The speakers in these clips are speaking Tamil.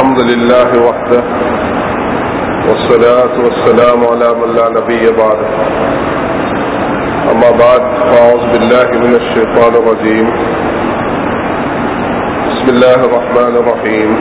الحمد لله وحده والصلاة والسلام على من لا نبي بعده أما بعد فأعوذ بالله من الشيطان الرجيم بسم الله الرحمن الرحيم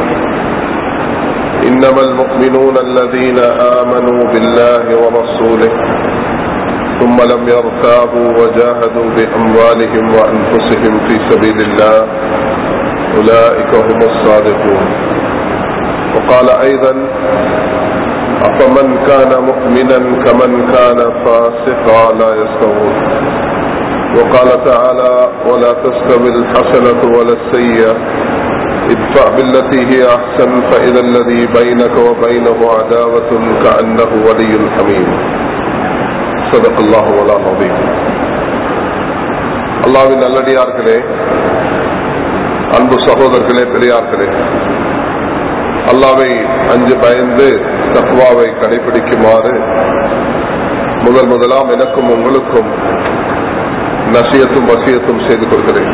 إنما المؤمنون الذين آمنوا بالله ورسوله ثم لم يرتابوا وجاهدوا بأموالهم وأنفسهم في سبيل الله أولئك هم الصادقون وقال أيضا أفمن كان مؤمنا كمن كان فاسقا لا يستوون وقال تعالى ولا تستوي الحسنة ولا السيئة ادفع بالتي هي أحسن فإذا الذي بينك وبينه عداوة كأنه ولي حميم صدق الله ولا عظيم அல்லாவின் நல்லடியார்களே அன்பு சகோதரர்களே பெரியார்களே அல்லாவை அஞ்சு பயந்து தக்குவாவை கடைபிடிக்குமாறு முதல் முதலாம் எனக்கும் உங்களுக்கும் நசியத்தும் வசியத்தும் செய்து கொள்கிறேன்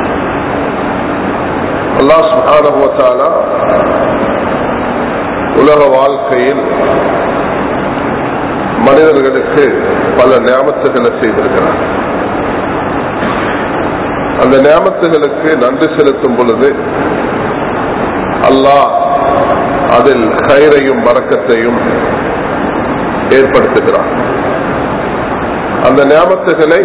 அல்லாஹ் சுகானுவத்தாலா உலக வாழ்க்கையில் மனிதர்களுக்கு பல ஞாபகத்துகளை செய்திருக்கிறார் அந்த ஞாபகத்துகளுக்கு நன்றி செலுத்தும் பொழுது அல்லாஹ் அதில் கயிறையும் மறக்கத்தையும் ஏற்படுத்துகிறார் அந்த ஞாபகத்துகளை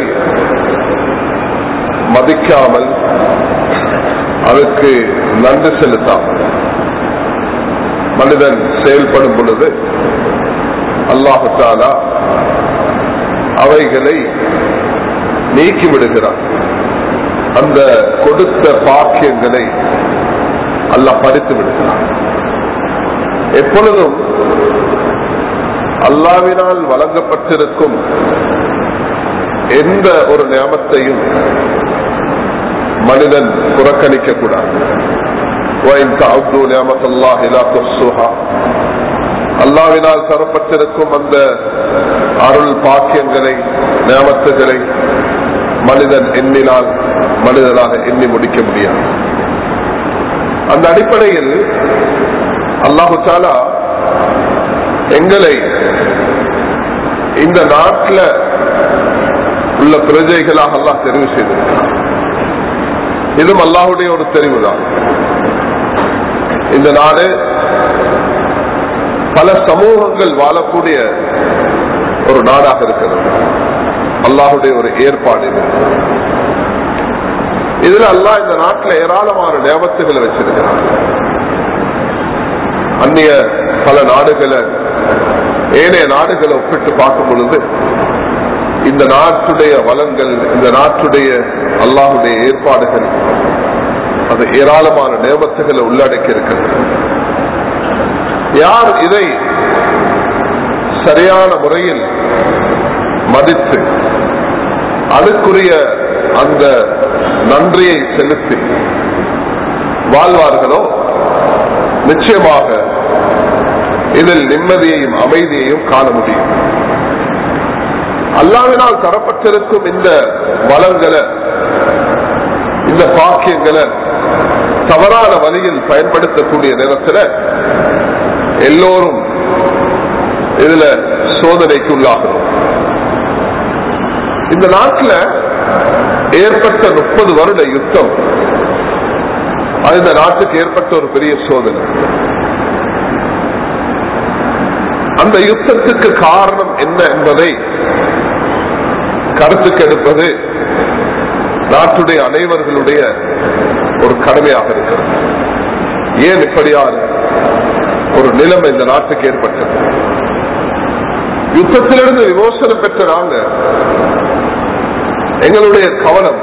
மதிக்காமல் அதற்கு நன்றி செலுத்தாமல் மனிதன் செயல்படும் பொழுது அல்லாஹாலா அவைகளை நீக்கிவிடுகிறார் அந்த கொடுத்த பாக்கியங்களை அல்லாஹ் பறித்து விடுகிறார் எப்பொழுதும் அல்லாவினால் வழங்கப்பட்டிருக்கும் எந்த ஒரு நியமத்தையும் மனிதன் புறக்கணிக்க கூடாது அல்லாவினால் தரப்பட்டிருக்கும் அந்த அருள் பாக்கியங்களை நியமத்துகளை மனிதன் எண்ணினால் மனிதனாக எண்ணி முடிக்க முடியாது அந்த அடிப்படையில் அல்லாஹு சாலா எங்களை இந்த நாட்டில் உள்ள பிரஜைகளாக அல்லாஹ் தெரிவு செய்திருக்கிறார் இதுவும் அல்லாஹுடைய ஒரு தெரிவுதான் இந்த நாடு பல சமூகங்கள் வாழக்கூடிய ஒரு நாடாக இருக்கிறது அல்லாஹுடைய ஒரு ஏற்பாடு இது இதுல அல்லாஹ் இந்த நாட்டில் ஏராளமான ஞாபகத்துகளை வச்சிருக்கிறார் அந்நிய பல நாடுகளை ஏனைய நாடுகளை ஒப்பிட்டு பார்க்கும் பொழுது இந்த நாட்டுடைய வளங்கள் இந்த நாட்டுடைய அல்லாஹுடைய ஏற்பாடுகள் அது ஏராளமான நேமத்துகளை உள்ளடக்கி இருக்கிறது யார் இதை சரியான முறையில் மதித்து அதுக்குரிய அந்த நன்றியை செலுத்தி வாழ்வார்களோ நிச்சயமாக இதில் நிம்மதியையும் அமைதியையும் காண முடியும் அல்லாவினால் தரப்பட்டிருக்கும் இந்த வளங்களை இந்த பாக்கியங்களை தவறான வழியில் பயன்படுத்தக்கூடிய நேரத்தில் எல்லோரும் இதுல சோதனைக்கு உள்ளாகிறோம் இந்த நாட்டில் ஏற்பட்ட முப்பது வருட யுத்தம் அது இந்த நாட்டுக்கு ஏற்பட்ட ஒரு பெரிய சோதனை அந்த யுத்தத்துக்கு காரணம் என்ன என்பதை கருத்துக்கு எடுப்பது நாட்டுடைய அனைவர்களுடைய ஒரு கடமையாக இருக்கிறது ஏன் இப்படியான ஒரு நிலைமை இந்த நாட்டுக்கு ஏற்பட்டது யுத்தத்திலிருந்து விமோசனம் பெற்ற நாங்க எங்களுடைய கவனம்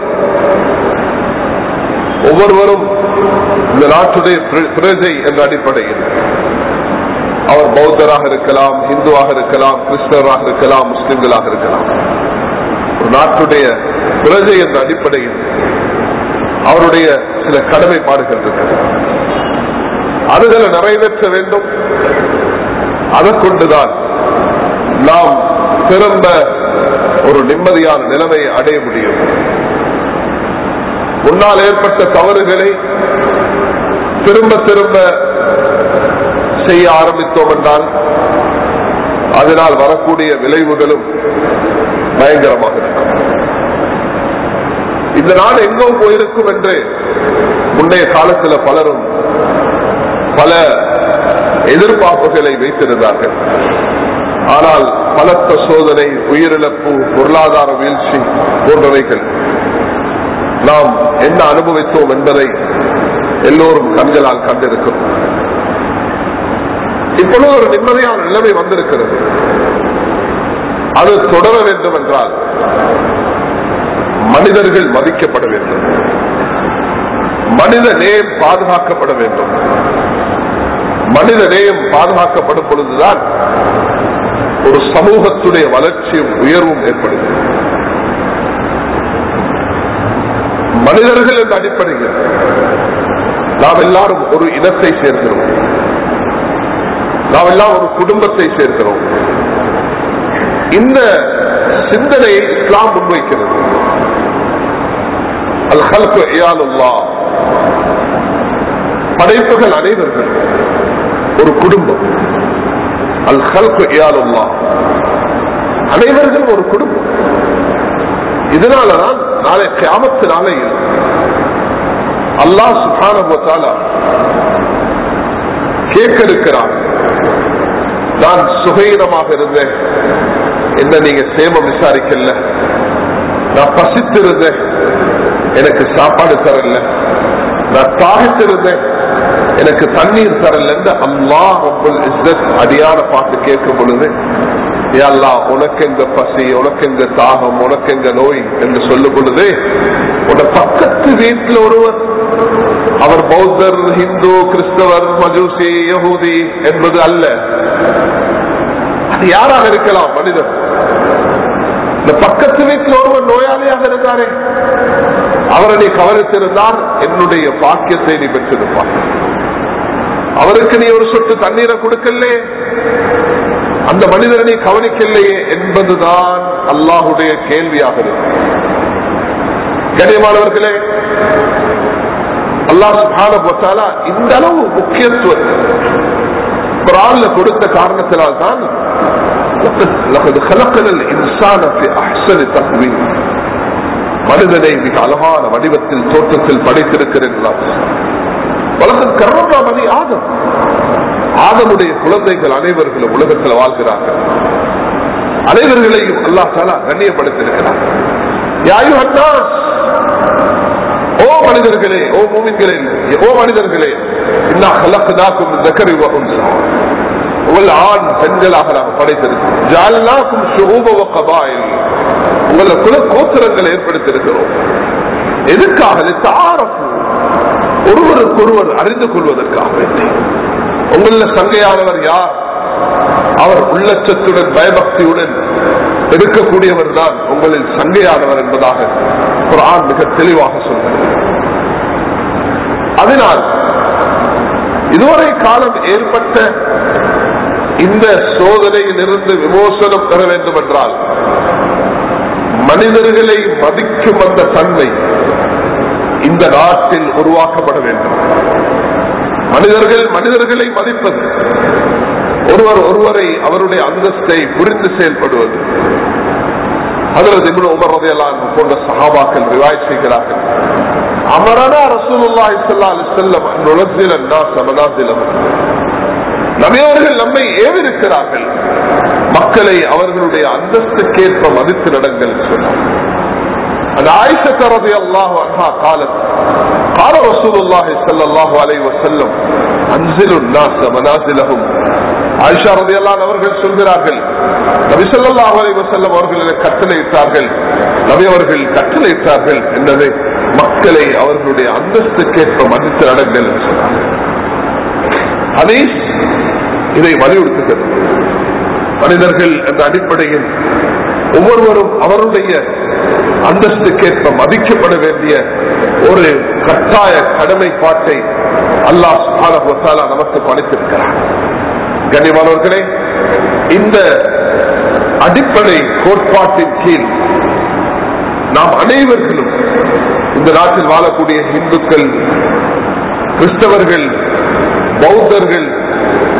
ஒவ்வொருவரும் இந்த நாட்டுடைய பிரஜை என்ற அடிப்படையில் அவர் பௌத்தராக இருக்கலாம் இந்துவாக இருக்கலாம் கிறிஸ்தவராக இருக்கலாம் முஸ்லிம்களாக இருக்கலாம் ஒரு நாட்டுடைய பிரஜை என்ற அடிப்படையில் அவருடைய சில கடமைப்பாடுகள் இருக்கிறது அதுகளை நிறைவேற்ற வேண்டும் அதை கொண்டுதான் நாம் சிறந்த ஒரு நிம்மதியான நிலைமையை அடைய முடியும் முன்னால் ஏற்பட்ட தவறுகளை திரும்ப திரும்ப செய்ய ஆரம்பித்தோம் என்றால் அதனால் வரக்கூடிய விளைவுகளும் பயங்கரமாக இருக்கும் இந்த நாடு எங்கோ போயிருக்கும் என்று முன்னைய காலத்தில் பலரும் பல எதிர்பார்ப்புகளை வைத்திருந்தார்கள் ஆனால் பலத்த சோதனை உயிரிழப்பு பொருளாதார வீழ்ச்சி போன்றவைகள் நாம் என்ன அனுபவித்தோம் என்பதை எல்லோரும் கண்களால் கண்டிருக்கிறோம் இப்பொழுது ஒரு நிம்மதியான நிலைமை வந்திருக்கிறது அது தொடர வேண்டும் என்றால் மனிதர்கள் மதிக்கப்பட வேண்டும் மனித நேயம் பாதுகாக்கப்பட வேண்டும் மனித நேயம் பாதுகாக்கப்படும் பொழுதுதான் ஒரு சமூகத்துடைய வளர்ச்சியும் உயர்வும் ஏற்படுகிறது மனிதர்கள் என்ற அடிப்படையில் நாம் எல்லாரும் ஒரு இனத்தை சேர்க்கிறோம் நாம் எல்லாம் ஒரு குடும்பத்தை சேர்க்கிறோம் இந்த சிந்தனையை இஸ்லாம் முன்வைக்கிறது அல் ஹல்கு இயாலுல்லா படைப்புகள் அனைவர்கள் ஒரு குடும்பம் அல் ஹல்கு இயாலுல்லா அனைவர்களும் ஒரு குடும்பம் இதனாலதான் நாளை கியாமத்து நாளையில் அல்லாஹ் சுபான கேட்க இருக்கிறான் நான் சுகையினமாக இருந்தேன் என்ன நீங்க சேமம் விசாரிக்கல நான் பசித்திருந்தேன் எனக்கு சாப்பாடு தரல நான் தாகித்திருந்தேன் எனக்கு தண்ணீர் தரல அல்லாஹ் ரப்பல் இஸ்ஸத் அடியான பார்த்து கேட்கும் பொழுது அல்லா உனக்கு எங்க பசி உனக்கு எங்க தாகம் உனக்கு எங்க நோய் என்று சொல்லும் பொழுது உன பக்கத்து வீட்டில் ஒருவர் அவர் பௌத்தர் இந்து கிறிஸ்தவர் மஜூசி யகூதி என்பது அல்ல அது யாராக இருக்கலாம் மனிதர் இந்த பக்கத்து வீட்டில் ஒருவர் நோயாளியாக இருந்தாரே அவரை நீ கவனித்திருந்தால் என்னுடைய பாக்கியத்தை நீ பெற்றிருப்பார் அவருக்கு நீ ஒரு சொட்டு தண்ணீரை கொடுக்கலே அந்த மனிதரை நீ கவனிக்கலையே என்பதுதான் அல்லாஹுடைய கேள்வியாக இருக்கு கண்ணியமானவர்களே அல்லாஹ் இந்த அளவு முக்கியத்துவத்தை குரான்ல கொடுத்த காரணத்தினால் தான் மனிதனை மிக அழகான வடிவத்தில் தோற்றத்தில் படைத்திருக்கிறேன் வழக்கம் கர்மமணி ஆதம் ஆதமுடைய குழந்தைகள் அனைவர்களும் உலகத்தில் வாழ்கிறார்கள் அனைவர்களையும் அல்லா தாலா கண்ணியப்படுத்திருக்கிறார் ஓ மனிதர்களே ஓ மூமின்களே ஓ மனிதர்களே இன்னா கலக்குதாக்கும் தக்கரி உங்கள் ஆண் பெண்களாக நாங்கள் படைத்திருக்கிறோம் ஜாலனாக்கும் சுகூபவ கபாயில் உங்களை குல கோத்திரங்களை ஏற்படுத்தியிருக்கிறோம் எதுக்காக தாரப்பு ஒருவருக்கு ஒருவர் அறிந்து கொள்வதற்காக வேண்டி உங்கள சங்கையானவர் யார் அவர் உள்ளச்சத்துடன் பயபக்தியுடன் இருக்கக்கூடியவர் தான் உங்களில் சங்கையானவர் என்பதாக ஒரு ஆண் மிக தெளிவாக சொல்கிறது அதனால் இதுவரை காலம் ஏற்பட்ட இந்த சோதனையில் இருந்து விமோசனம் பெற வேண்டும் என்றால் மனிதர்களை மதிக்கும் அந்த தன்மை இந்த நாட்டில் உருவாக்கப்பட வேண்டும் மனிதர்கள் மனிதர்களை மதிப்பது ஒருவர் ஒருவரை அவருடைய அந்தஸ்தை புரிந்து செயல்படுவது அதில் இப்னு உமர் ரலியல்லாஹு போன்ற சஹாபாக்கள் ரிவாய் செய்கிறார்கள் அமரனா ரசூலுல்லாஹி ஸல்லல்லாஹு அலைஹி வஸல்லம் நுலஸில الناس மனாசிலஹும் நபியவர்கள் நம்மை ஏவிருக்கிறார்கள் மக்களை அவர்களுடைய அந்தஸ்துக்கேற்ப மதித்து நடங்கள் சொன்னார் அந்த ஆயிஷة رضي الله عنها قالت قال رسول الله صلى الله عليه وسلم انزلوا الناس منازلهم ஆயிஷா ரதியல்லான் அவர்கள் சொல்கிறார்கள் நபி ஸல்லல்லாஹு அலைஹி வஸல்லம் அவர்கள் கட்டளையிட்டார்கள் நபி அவர்கள் கட்டளையிட்டார்கள் என்னது மக்களை அவர்களுடைய அந்தஸ்துக்கேற்ப மதித்து நடங்கள் என்று சொன்னார்கள் ஹதீஸ் இதை வலியுறுத்துகிறது மனிதர்கள் என்ற அடிப்படையில் ஒவ்வொருவரும் அவருடைய அந்தஸ்துக்கேற்ப மதிக்கப்பட வேண்டிய ஒரு கட்டாய கடமைப்பாட்டை அல்லாஹ் சுப்ஹானஹு வ தஆலா நமக்கு பணித்திருக்கிறார் கண்ணியமானவர்களே இந்த அடிப்படை கோட்பாட்டின் கீழ் நாம் அனைவர்களும் இந்த நாட்டில் வாழக்கூடிய இந்துக்கள் கிறிஸ்தவர்கள் பௌத்தர்கள்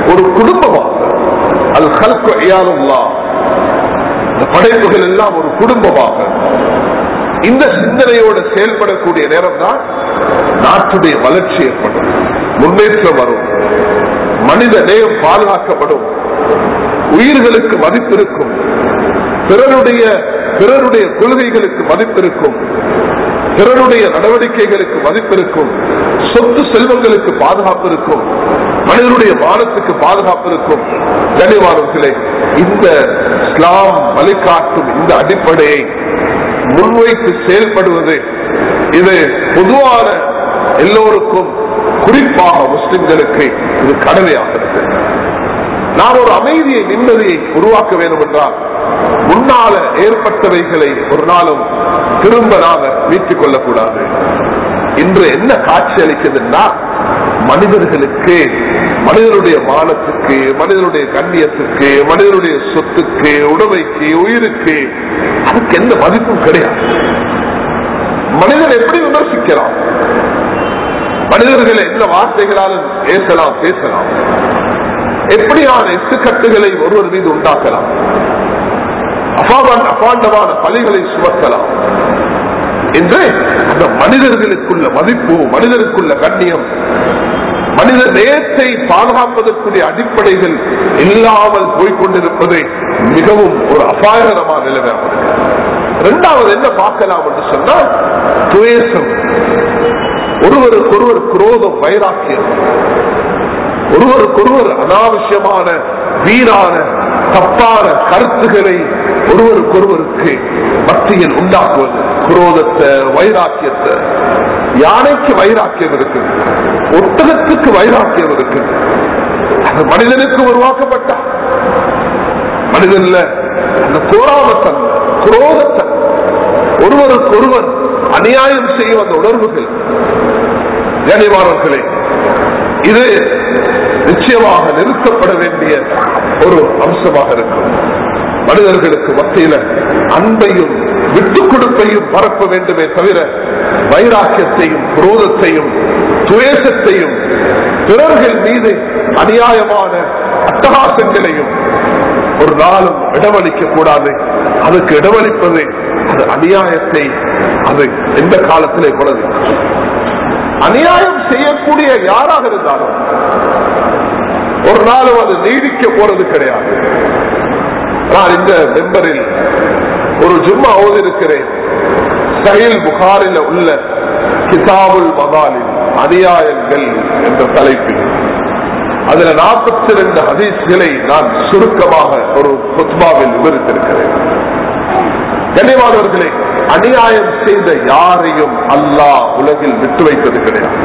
ஒரு குடும்பமாக அல் ஹல்கு ஐயானுல்லா இந்த படைப்புகள் எல்லாம் ஒரு குடும்பமாக இந்த சிந்தனையோடு செயல்படக்கூடிய நேரம் தான் நாட்டுடைய வளர்ச்சி ஏற்படும் முன்னேற்றம் வரும் மனித நேயம் பாதுகாக்கப்படும் உயிர்களுக்கு மதிப்பு இருக்கும் பிறருடைய பிறருடைய கொள்கைகளுக்கு மதிப்பு இருக்கும் பிறருடைய நடவடிக்கைகளுக்கு மதிப்பு இருக்கும் சொத்து செல்வங்களுக்கு பாதுகாப்பு இருக்கும் மனிதனுடைய மானத்துக்கு பாதுகாப்பு இருக்கும் கனிவானத்திலே இந்த இஸ்லாம் வழிகாட்டும் இந்த அடிப்படையை முன்வைத்து செயல்படுவது இது பொதுவான எல்லோருக்கும் குறிப்பாக முஸ்லிம்களுக்கு இது கடமையாகிறது நாம் ஒரு அமைதியை நிம்மதியை உருவாக்க வேண்டும் என்றால் முன்னால ஏற்பட்டவைகளை ஒரு நாளும் திரும்ப நாம மீட்டுக் கொள்ளக்கூடாது இன்று என்ன காட்சி அளிக்குதுன்னா மனிதர்களுக்கு மனிதனுடைய மானத்துக்கு மனிதனுடைய கண்ணியத்துக்கு மனிதனுடைய சொத்துக்கு உடமைக்கு உயிருக்கு அதுக்கு எந்த மதிப்பும் கிடையாது மனிதன் எப்படி விமர்சிக்கலாம் மனிதர்களை எந்த வார்த்தைகளாலும் பேசலாம் பேசலாம் எப்படியான எட்டுக்கட்டுகளை ஒருவர் மீது உண்டாக்கலாம் அபாவான அபாண்டமான பலிகளை சுமத்தலாம் என்று அந்த மனிதர்களுக்குள்ள மதிப்பு மனிதருக்குள்ள கண்ணியம் மனித நேயத்தை பாதுகாப்பதற்குரிய அடிப்படைகள் இல்லாமல் போய்கொண்டிருப்பது மிகவும் ஒரு அபாயகரமான நிலைமையாக இரண்டாவது என்ன பார்க்கலாம் என்று சொன்னால் துவேசம் ஒருவருக்கொருவர் குரோதம் வைராக்கியம் ஒருவருக்கொருவர் அனாவசியமான வீரான தப்பான கருத்துக்களை ஒருவருக்கொருவருக்கு மத்தியில் உண்டாக்குவது குரோதத்தை வைராக்கியத்தை யானைக்கு வைராக்கியம் இருக்கு ஒட்டகத்துக்கு வைராக்கியம் இருக்கு அது மனிதனுக்கு உருவாக்கப்பட்ட மனிதன்ல அந்த கோராமத்தன் குரோதத்தன் ஒருவருக்கொருவர் அநியாயம் செய்யும் அந்த உணர்வுகள் கனிமானவர்களே இது நிச்சயமாக நிறுத்தப்பட வேண்டிய ஒரு அம்சமாக இருக்கும் மனிதர்களுக்கு மத்தியில அன்பையும் விட்டுக் கொடுப்பையும் பரப்ப வேண்டுமே தவிர வைராக்கியத்தையும் குரோதத்தையும் துவேஷத்தையும் பிறர்கள் மீது அநியாயமான அட்டகாசங்களையும் ஒரு நாளும் இடமளிக்க கூடாது அதுக்கு இடமளிப்பது அது அநியாயத்தை அது எந்த காலத்திலே போனது அநியாயம் செய்யக்கூடிய யாராக இருந்தாலும் ஒரு நாளும் அது நீடிக்க போறது கிடையாது நான் இந்த மெம்பரில் ஒரு ஜும்மா ஓதிருக்கிறேன் சஹில் புகாரில் உள்ள கிதாபுல் மகாலில் அநியாயங்கள் என்ற தலைப்பில் அதுல நாற்பத்தி ரெண்டு ஹதீஸ்களை நான் சுருக்கமாக ஒரு புத்பாவில் விவரித்திருக்கிறேன் கண்ணியமானவர்களே அநியாயம் செய்த யாரையும் அல்லாஹ் உலகில் விட்டு வைத்தது கிடையாது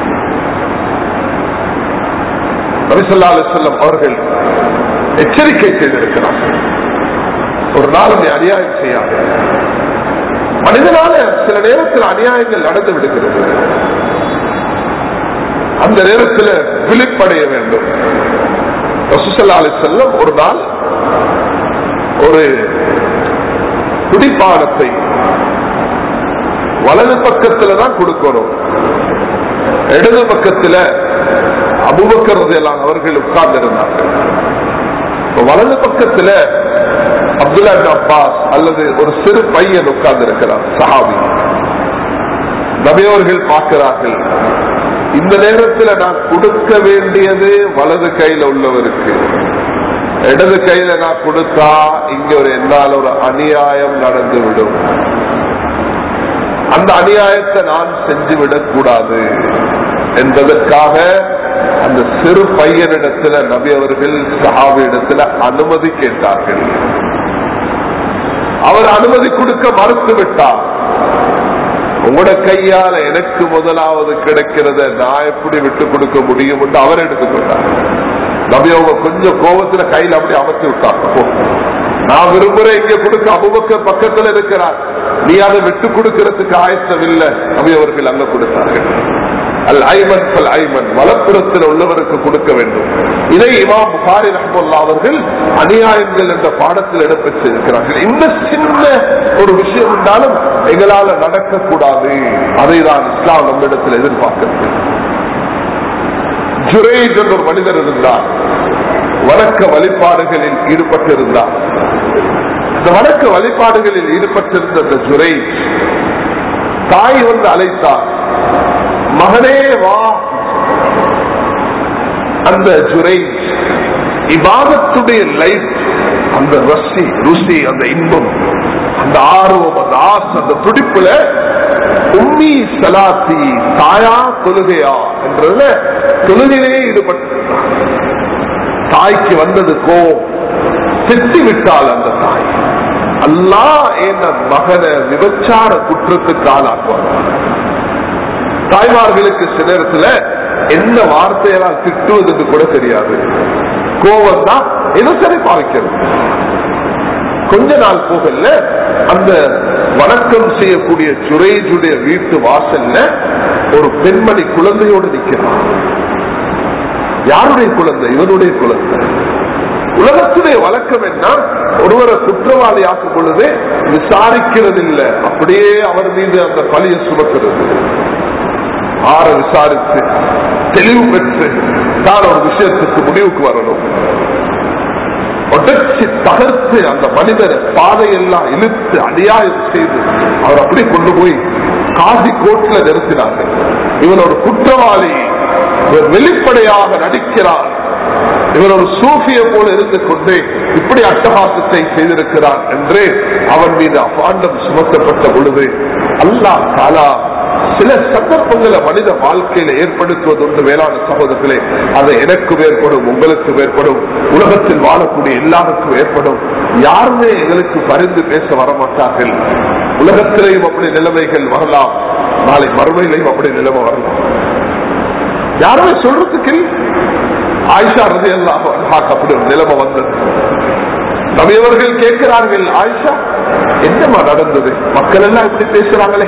நபிசல்லா அலுவலம் அவர்கள் எச்சரிக்கை செய்திருக்கிறார் ஒரு நாள் நீ அநியாயம் செய்யாது மனிதனால சில நேரத்தில் அநியாயங்கள் நடந்து விடுகிறது அந்த நேரத்தில் விழிப்படைய வேண்டும் ரசூசல்லா அலிசல்லம் ஒரு நாள் ஒரு குடிப்பானத்தை வலது பக்கத்துல தான் கொடுக்கணும் இடது பக்கத்துல அபுபக்கரது எல்லாம் அவர்கள் உட்கார்ந்து இருந்தார்கள் வலது பக்கத்துல அப்துல்லா அப்பாஸ் அல்லது ஒரு சிறு பையன் உட்கார்ந்து இருக்கிறார் சஹாபி நபியவர்கள் பார்க்கிறார்கள் இந்த நேரத்தில் நான் கொடுக்க வேண்டியது வலது கையில உள்ளவருக்கு இடது கையில நான் கொடுத்தா இங்க ஒரு என்னால் ஒரு அநியாயம் நடந்துவிடும் அந்த அநியாயத்தை நான் செஞ்சுவிடக் கூடாது என்பதற்காக அந்த சிறு பையனிடத்துல நபி அவர்கள் சஹாபியிடத்துல அனுமதி கேட்டார்கள் அவர் அனுமதி கொடுக்க மறுத்து விட்டார் உங்களோட கையால எனக்கு முதலாவது கிடைக்கிறத நான் எப்படி விட்டு கொடுக்க முடியும் என்று அவர் எடுத்துக்கொண்டார் நபி அவங்க கொஞ்சம் கோபத்துல கையில அப்படி அமர்த்தி விட்டாங்க நான் விரும்புறேன் இங்க கொடுக்க அபுபக்க பக்கத்துல இருக்கிறார் நீ அதை விட்டு கொடுக்கிறதுக்கு ஆயத்தம் இல்லை நபி அவர்கள் அங்க கொடுத்தார்கள் அல் ஐமன் பல் ஐமன் வலப்புறத்தில் உள்ளவருக்கு கொடுக்க வேண்டும் இதை இமாம் புகாரி ரஹமுல்லா அவர்கள் அநியாயங்கள் என்ற பாடத்தில் இடம்பெற்றிருக்கிறார்கள் இந்த சின்ன ஒரு விஷயம் இருந்தாலும் எங்களால நடக்கக்கூடாது அதை தான் இஸ்லாம் நம்மிடத்தில் எதிர்பார்க்கிறது ஜுரேஜ் என்ற ஒரு மனிதர் இருந்தார் வணக்க வழிபாடுகளில் ஈடுபட்டிருந்தார் இந்த வணக்க வழிபாடுகளில் ஈடுபட்டிருந்த அந்த ஜுரை தாய் வந்து அழைத்தார் மகனே வா அந்த ஜுரை இபாதத்துடைய லைஃப் அந்த ரசி ருசி அந்த இன்பம் அந்த ஆர்வம் அந்த ஆசை அந்த துடிப்புல உம்மி சலாத்தி தாயா தொழுகையா என்றதுல தொழுகையிலே ஈடுபட்டிருந்தார் தாய்க்கு வந்தது கோபம் செத்து விட்டாள் அந்த தாய் அல்லா என்ற மகனை விபச்சார குற்றத்துக்கு ஆளாக்குவார் தாய்மார்களுக்கு சில நேரத்துல என்ன வார்த்தையெல்லாம் திட்டுவதுன்னு கூட தெரியாது கோபம் தான் தினசரி பாவிக்கிறது கொஞ்ச நாள் போகல அந்த வணக்கம் செய்யக்கூடிய சுரேஜுடைய வீட்டு வாசல்ல ஒரு பெண்மணி குழந்தையோடு நிற்கிறார் யாருடைய குழந்தை இவனுடைய குழந்தை உலகத்துடைய வழக்கம் என்ன ஒருவரை குற்றவாளி ஆக்கும் பொழுது விசாரிக்கிறது இல்லை அப்படியே அவர் மீது அந்த பழியை சுமக்கிறது ஆற விசாரித்து தெளிவு பெற்று தான் ஒரு விஷயத்துக்கு முடிவுக்கு வரணும் உடச்சி தகர்த்து அந்த மனிதரை பாதையெல்லாம் இழுத்து அநியாயம் செய்து அவர் அப்படி கொண்டு போய் காசி கோட்ல நிறுத்தினார்கள் இவன் ஒரு குற்றவாளி இவர் வெளிப்படையாக நடிக்கிறார் இவர் ஒரு சூஃபிய போல இருந்து கொண்டு இப்படி அட்டகாசத்தை செய்திருக்கிறார் என்று அவன் மீது அபாண்டம் சுமத்தப்பட்ட பொழுது அல்லாஹ் தாலா சில சந்தர்ப்பங்களை மனித வாழ்க்கையில ஏற்படுத்துவது உண்டு வேளாண் சகோதரர்களே அது எனக்கும் ஏற்படும் உங்களுக்கும் ஏற்படும் உலகத்தில் வாழக்கூடிய எல்லாருக்கும் ஏற்படும் யாருமே எங்களுக்கு பரிந்து பேச வரமாட்டார்கள் உலகத்திலேயும் அப்படி நிலைமைகள் வரலாம் நாளை மறுமையிலையும் அப்படி நிலைமை வரலாம் யாருமே சொல்றதுக்கு ஆயிஷா ரதி எல்லாம் அப்படி ஒரு நிலைமை வந்தது நவியவர்கள் கேட்கிறார்கள் ஆயிஷா என்னமா நடந்தது மக்கள் எல்லாம் இப்படி பேசுறாங்களே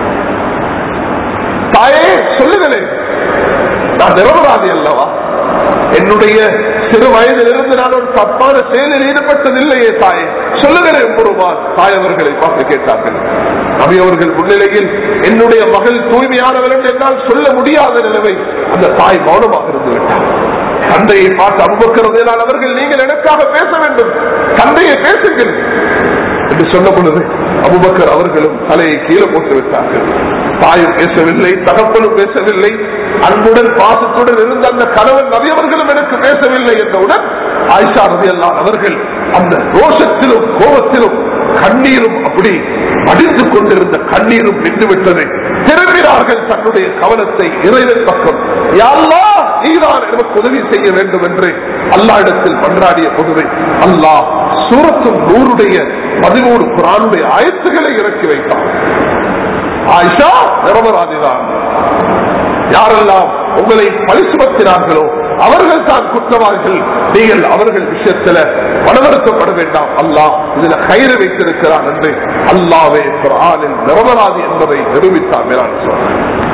தாயே சொல்லுங்களேன் நான் நிரபராதி அல்லவா என்னுடைய சிறு வயதிலிருந்து நான் ஒரு தப்பான செயலில் ஈடுபட்டதில்லையே தாயே சொல்லுகிறேன் பெருமான் தாய் அவர்களை பார்த்து கேட்டார்கள் நபி அவர்கள் முன்னிலையில் என்னுடைய மகள் தூய்மையானவர் என்று என்னால் சொல்ல முடியாத நிலைமை அந்த தாய் மௌனமாக இருந்து விட்டார் தந்தையை பார்த்து அன்புக்கிறதையால் அவர்கள் நீங்கள் எனக்காக பேச வேண்டும் தந்தையை பேசுங்கள் என்று சொன்ன பொழுது அபுபக்கர் அவர்களும் தலையை கீழே போட்டு விட்டார்கள் தாயும் பேசவில்லை தகப்பனும் பேசவில்லை அன்புடன் பாசத்துடன் இருந்த அந்த கணவன் நபியவர்களும் எனக்கு பேசவில்லை என்றவுடன் ஆயிஷா ரவி அவர்கள் அந்த ரோஷத்திலும் கோபத்திலும் கண்ணீரும் அப்படி அடித்து கொண்டிருந்த கண்ணீரும் நின்றுவிட்டது திரும்பினார்கள் தன்னுடைய கவனத்தை இறைவன் பக்கம் யாழ்லா நீதான் எனக்கு உதவி செய்ய வேண்டும் என்று அல்லாஹிடத்தில் பன்றாடிய பொழுது அல்லாஹ் சூரத்தும் நூறுடைய பதிமூணு குரானுடைய ஆயத்துக்களை இறக்கி வைத்தான் ஆயிஷா நிரபராதிதான் யாரெல்லாம் உங்களை பழி சுமத்தினார்களோ அவர்கள் தான் குற்றவாளிகள் நீங்கள் அவர்கள் விஷயத்துல மனவருத்தப்பட வேண்டாம் அல்லாஹ் இதுல கயிறு வைத்திருக்கிறான் என்று அல்லாவே குரானில் நிரபராதி என்பதை நிரூபித்தார் மேலான சொன்னார்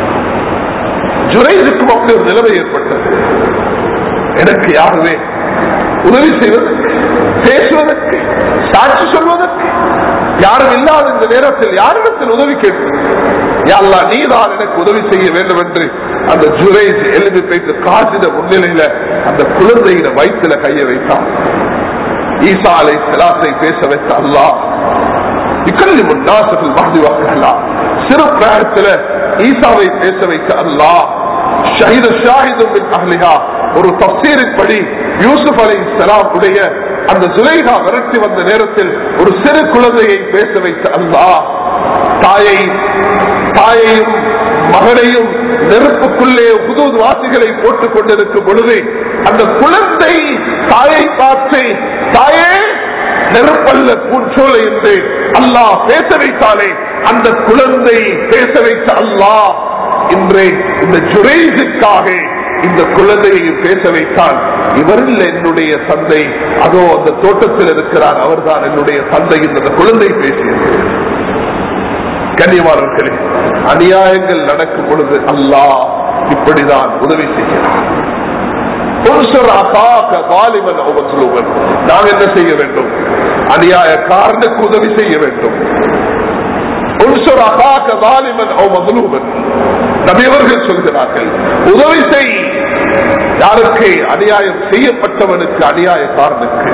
ஜுரைதுக்கும் அப்படி ஒரு நிலைமை ஏற்பட்டது எனக்கு யாருமே உதவி செய்வதற்கு பேசுவதற்கு சாட்சி சொல்வதற்கு யாரும் இல்லாத இந்த நேரத்தில் யாரிடத்தில் உதவி கேட்பது யாழ்லா நீதான் எனக்கு உதவி செய்ய வேண்டும் என்று அந்த ஜுரேஜ் எழுதி வைத்து காசித முன்னிலையில அந்த குழந்தையில வயிற்றுல கைய வைத்தான் ஈசா அலை செலாத்தை பேச வைத்த அல்லா இக்கல்லி முன்னாசத்தில் வாழ்ந்து வாக்கலாம் சிறு பிராயத்துல ஈசாவை பேச வைத்த அல்லா ஷஹீத ஷாஹிதும் அஹ்லிஹா ஒரு தப்சீரின் படி யூசுப் அலை சலாம் உடைய அந்த சுலைகா விரட்டி வந்த நேரத்தில் ஒரு சிறு குழந்தையை பேச வைத்த அல்லா தாயை தாயையும் மகனையும் நெருப்புக்குள்ளே புது வாசிகளை போட்டுக் கொண்டிருக்கும் பொழுது அந்த குழந்தை தாயை பார்த்து தாயே நெருப்பல்ல பூச்சோலை என்று அல்லாஹ் பேச வைத்தாலே அந்த குழந்தை பேச வைத்த அல்லாஹ் இன்றே இந்த ஜுரேஜுக்காக இந்த குழந்தையை பேச வைத்தால் இவரில் என்னுடைய தந்தை அதோ அந்த தோட்டத்தில் இருக்கிறார் அவர்தான் என்னுடைய தந்தை இந்த குழந்தை பேசியது கண்ணியமானவர்களே அநியாயங்கள் நடக்கும் பொழுது அல்லாஹ் இப்படிதான் உதவி செய்கிறார் நாம் என்ன செய்ய வேண்டும் அநியாயக்காரனுக்கு உதவி செய்ய வேண்டும் நபியவர்கள் சொல்கிறார்கள் உதவி செய் யாருக்கு அநியாயம் செய்யப்பட்டவனுக்கு அநியாயக்காரனுக்கு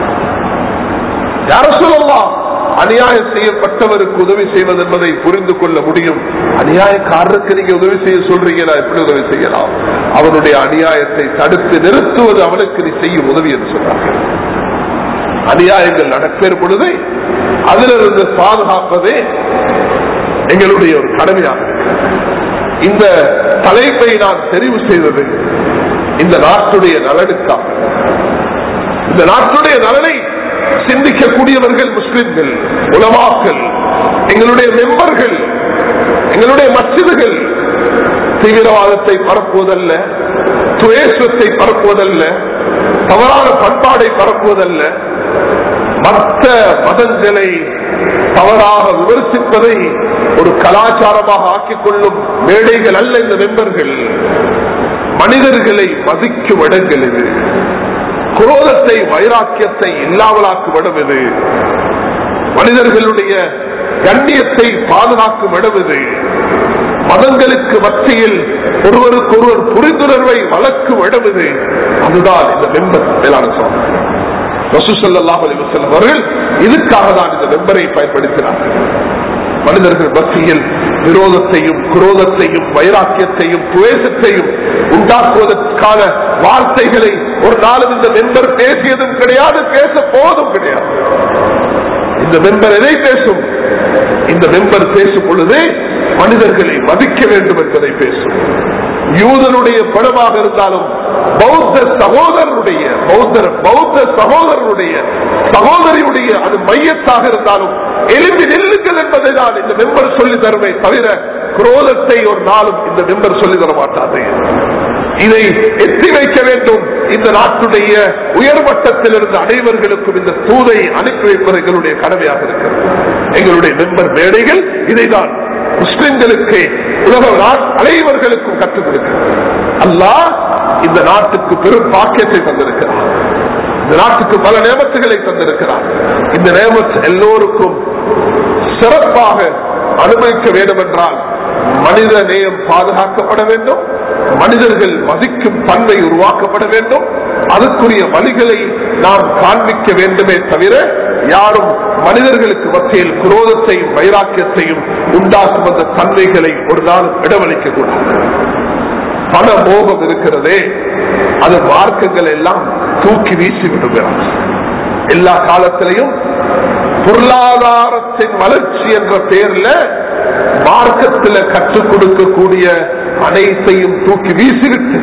யார சொல்லலாம் அநியாயம் செய்யப்பட்டவருக்கு உதவி செய்வது என்பதை புரிந்து கொள்ள முடியும் அநியாயக்காரருக்கு நீங்க உதவி செய்ய சொல்றீங்களா எப்படி உதவி செய்யலாம் அவனுடைய அநியாயத்தை தடுத்து நிறுத்துவது அவனுக்கு நீ செய்யும் உதவி என்று சொன்னார்கள் அநியாயங்கள் நடப்பேறும் பொழுது அதிலிருந்து பாதுகாப்பதே எங்களுடைய ஒரு கடமையாக இருக்கிறது. இந்த தலைப்பை நான் தெரிவு செய்தது இந்த நாட்டுடைய நலனுக்காக இந்த நாட்டுடைய நலனை சிந்திக்கக்கூடியவர்கள் முஸ்லிம்கள் உலமாக்கள் எங்களுடைய மெம்பர்கள் எங்களுடைய மசிதுகள் தீவிரவாதத்தை பரப்புவதல்ல துவேஷத்தை பரப்புவதல்ல தவறான பண்பாடை பரப்புவதல்ல மற்ற மதங்களை தவறாக விமர்சிப்பதை ஒரு கலாச்சாரமாக ஆக்கிக் கொள்ளும் மேடைகள் அல்ல இந்த மெம்பர்கள் மனிதர்களை மதிக்கும் இடங்கள் இது குரோதத்தை வைராக்கியத்தை இல்லாமலாக்கும் இடம் இது மனிதர்களுடைய கண்ணியத்தை பாதுகாக்கும் இடம் இது மதங்களுக்கு மத்தியில் ஒருவருக்கு ஒருவர் புரிந்துணர்வை வளர்க்கும் இடம் இது அதுதான் இந்த மெம்பர் மேலான சுவாமி ரசூசல்லாஹ் அலிவசல்லம் அவர்கள் இதுக்காக தான் இந்த மெம்பரை பயன்படுத்தினார்கள் மனிதர்கள் மத்தியில் விரோதத்தையும் குரோதத்தையும் வைராக்கியத்தையும் துவேஷத்தையும் உண்டாக்குவதற்கான வார்த்தைகளை ஒரு நாளும் இந்த மெம்பர் பேசியதும் கிடையாது பேச போவதும் கிடையாது இந்த மெம்பர் எதை பேசும் இந்த மெம்பர் பேசும் பொழுது மனிதர்களை மதிக்க வேண்டும் என்பதை பேசும் யூதனுடைய படமாக இருந்தாலும் பௌத்த சகோதரனுடைய பௌத்தர் பௌத்த சகோதரனுடைய சகோதரியுடைய அது மையத்தாக இருந்தாலும் எழுப்பி நெல்லுங்கள் என்பதை தான் இந்த மெம்பர் சொல்லி தருமே தவிர குரோதத்தை ஒரு நாளும் இந்த மெம்பர் சொல்லி தர மாட்டாது இதை எத்தி வைக்க வேண்டும் இந்த நாட்டுடைய உயர்மட்டத்தில் இருந்து அனைவர்களுக்கும் இந்த தூதை அனுப்பி வைப்பது எங்களுடைய கடமையாக இருக்கிறது எங்களுடைய மெம்பர் மேடைகள் இதைதான் முஸ்லிம்களுக்கு உலக நாட் அனைவர்களுக்கும் கற்றுக் கொடுக்கிறது அல்லாஹ் இந்த நாட்டுக்கு பெரும் பாக்கியத்தை தந்திருக்கிறார் இந்த நாட்டுக்கு பல நேமத்துகளை தந்திருக்கிறார் இந்த நேமத் எல்லோருக்கும் சிறப்பாக அனுபவிக்க வேண்டும் என்றால் மனித நேயம் பாதுகாக்கப்பட வேண்டும் மனிதர்கள் மதிக்கும் தன்மை உருவாக்கப்பட வேண்டும் அதுக்குரிய வழிகளை நாம் காண்பிக்க வேண்டுமே தவிர யாரும் மனிதர்களுக்கு மத்தியில் குரோதத்தையும் வைராக்கியத்தையும் உண்டாக்கும் அந்த தன்மைகளை ஒரு நாளும் இடமளிக்க கூடாது பண மோகம் இருக்கிறதே அது மார்க்கங்கள் எல்லாம் தூக்கி வீசி விடுகிறார் எல்லா காலத்திலையும் பொருளாதாரத்தின் வளர்ச்சி என்ற பெயர்ல மார்க்கத்தில் கற்றுக் கொடுக்கக்கூடிய அனைத்தையும் தூக்கி வீசிவிட்டு